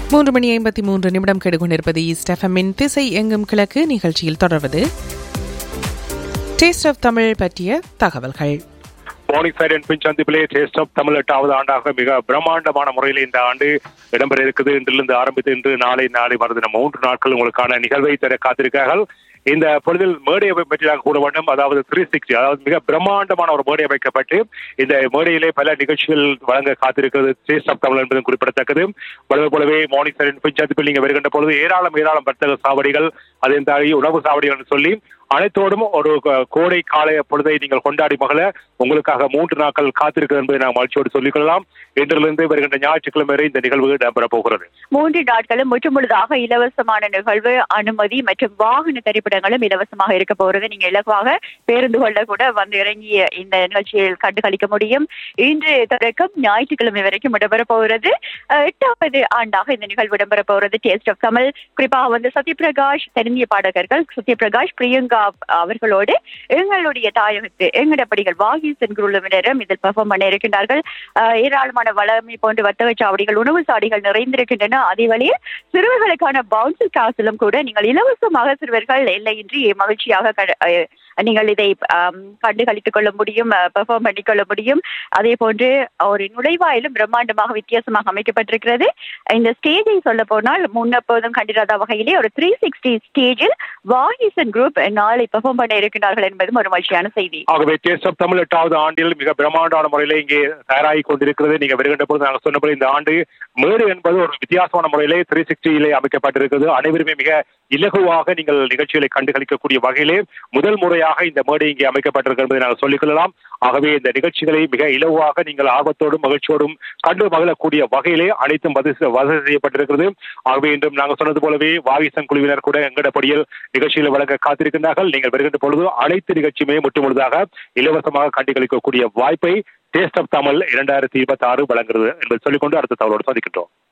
மூன்று மணி ஐம்பத்தி மூன்று நிமிடம் கெடுகொண்டிருப்பது ஈஸ்ட் எஃப்எம்மின் திசை எங்கும் கிழக்கு நிகழ்ச்சியில் தொடர்வது டேஸ்ட் ஆஃப் தமிழ் பற்றிய தகவல்கள் மார்னிங் சைட் அண்ட் பின் சந்திப்பிலே டேஸ்ட் ஆஃப் தமிழ் எட்டாவது ஆண்டாக மிக பிரம்மாண்டமான முறையில் இந்த ஆண்டு இடம்பெற இருக்குது இன்றிலிருந்து ஆரம்பித்து இன்று நாளை நாளை மறுதினம் மூன்று நாட்கள் உங்களுக்கான நிகழ்வை தர காத்திருக்கிறார்கள் இந்த பொழுதில் மேடை பற்றியாக கூட வேண்டும் அதாவது த்ரீ சிக்ஸ்டி அதாவது மிக பிரம்மாண்டமான ஒரு மேடை அமைக்கப்பட்டு இந்த மேடையிலே பல நிகழ்ச்சிகள் வழங்க காத்திருக்கிறது டேஸ்ட் ஆஃப் தமிழ் என்பதும் குறிப்பிடத்தக்கது வளர்வு போலவே மார்னிங் சைட் அண்ட் பின் சந்திப்பில் நீங்க வருகின்ற பொழுது ஏராளம் ஏராளம் வர்த்தக சாவடிகள் அதே தாண்டி உணவு சாவடிகள் என்று சொல்லி அனைத்தோடும் ஒரு கோடை காலை பொழுதை நீங்கள் கொண்டாடி மகள உங்களுக்காக மூன்று நாட்கள் காத்திருக்கிறது என்பதை நாம் மகிழ்ச்சியோடு சொல்லிக் கொள்ளலாம் இன்றிலிருந்து வருகின்ற ஞாயிற்றுக்கிழமை வரை இந்த நிகழ்வு இடம்பெறப் போகிறது மூன்று நாட்களும் முற்றுமுழுதாக இலவசமான நிகழ்வு அனுமதி மற்றும் வாகன திரைப்படங்களும் இலவசமாக இருக்க போகிறது நீங்க இலகுவாக பேருந்து கொள்ள கூட வந்து இறங்கிய இந்த நிகழ்ச்சியில் கண்டு கழிக்க முடியும் இன்று தொடக்கம் ஞாயிற்றுக்கிழமை வரைக்கும் இடம்பெறப் போகிறது அஹ், எட்டாவது ஆண்டாக இந்த நிகழ்வு இடம்பெறப் போகிறது டேஸ்ட் ஆஃப் தமிழ் குறிப்பாக வந்து சத்யபிரகாஷ் தென்னிந்திய பாடகர்கள் சத்யபிரகாஷ் பிரியங்கா அவர்களோடு எங்களுடைய தாயகத்து எங்கடப்படிகள் வாகிசன் குழுவினரும் இதில் பெர்ஃபார்ம் பண்ண இருக்கின்றார்கள் அஹ், ஏராளமான வளமை போன்ற வர்த்தக சாவடிகள் உணவு சாடிகள் நிறைந்திருக்கின்றன அதே வழியில் சிறுவர்களுக்கான பவுன்சர் காசிலும் கூட நீங்கள் இலவசமாக சிறுவர்கள் எல்லையின்றி மகிழ்ச்சியாக க- அஹ், நீங்கள் இதை ஆம், கண்டு கழித்துக் கொள்ள முடியும் பெர்ஃபார்ம் பண்ணிக்கொள்ள முடியும் அதே போன்று ஒரு நுழைவாயிலும் பிரம்மாண்டமாக வித்தியாசமாக அமைக்கப்பட்டிருக்கிறது இந்த ஸ்டேஜை சொல்ல போனால் முன்னெப்போதும் கண்டிராத வகையிலே ஒரு த்ரீ சிக்ஸ்டி ஸ்டேஜில் வாகிசன் குரூப் நாளை பெர்ஃபார்ம் பண்ண இருக்கிறார்கள் என்பதும் ஒரு மகிழ்ச்சியான செய்தி ஆகவே டேஸ்ட் ஆஃப் தமிழ் எட்டாவது ஆண்டில் மிக பிரம்மாண்டமான முறையில இங்கே தயாராகி கொண்டிருக்கிறது நீங்க வருகின்ற பொழுது நாங்கள் சொன்னபடி இந்த ஆண்டு மேடு என்பது ஒரு வித்தியாசமான முறையிலே த்ரீ சிக்ஸ்டியிலே அமைக்கப்பட்டிருக்கிறது அனைவருமே மிக இலகுவாக நீங்கள் நிகழ்ச்சிகளை கண்டுகளிக்கக்கூடிய வகையிலே முதல் முறையாக இந்த மேடை இங்கே அமைக்கப்பட்டிருக்கிறது என்பதை நாங்கள் சொல்லிக் கொள்ளலாம் ஆகவே இந்த நிகழ்ச்சிகளை மிக இலகுவாக நீங்கள் ஆர்வத்தோடும் மகிழ்ச்சியோடும் கண்டு மகிழக்கூடிய வகையிலே அனைத்தும் வசதி வசதி செய்யப்பட்டிருக்கிறது ஆகவே இன்றும் நாங்கள் சொன்னது போலவே வாகிசன் குழுவினர் கூட எங்கடப்படியில் நிகழ்ச்சிகளை வழங்க காத்திருக்கின்றார்கள் நீங்கள் வருகின்ற பொழுது அனைத்து நிகழ்ச்சியுமே முற்றுமுழுதாக இலவசமாக கண்டுகளிக்கக்கூடிய வாய்ப்பை டேஸ்ட் ஆஃப் தமிழ் இரண்டாயிரத்தி இருபத்தி ஆறு வழங்குகிறது என்பதை சொல்லிக்கொண்டு அடுத்த தகவலோடு சந்திக்கின்றோம்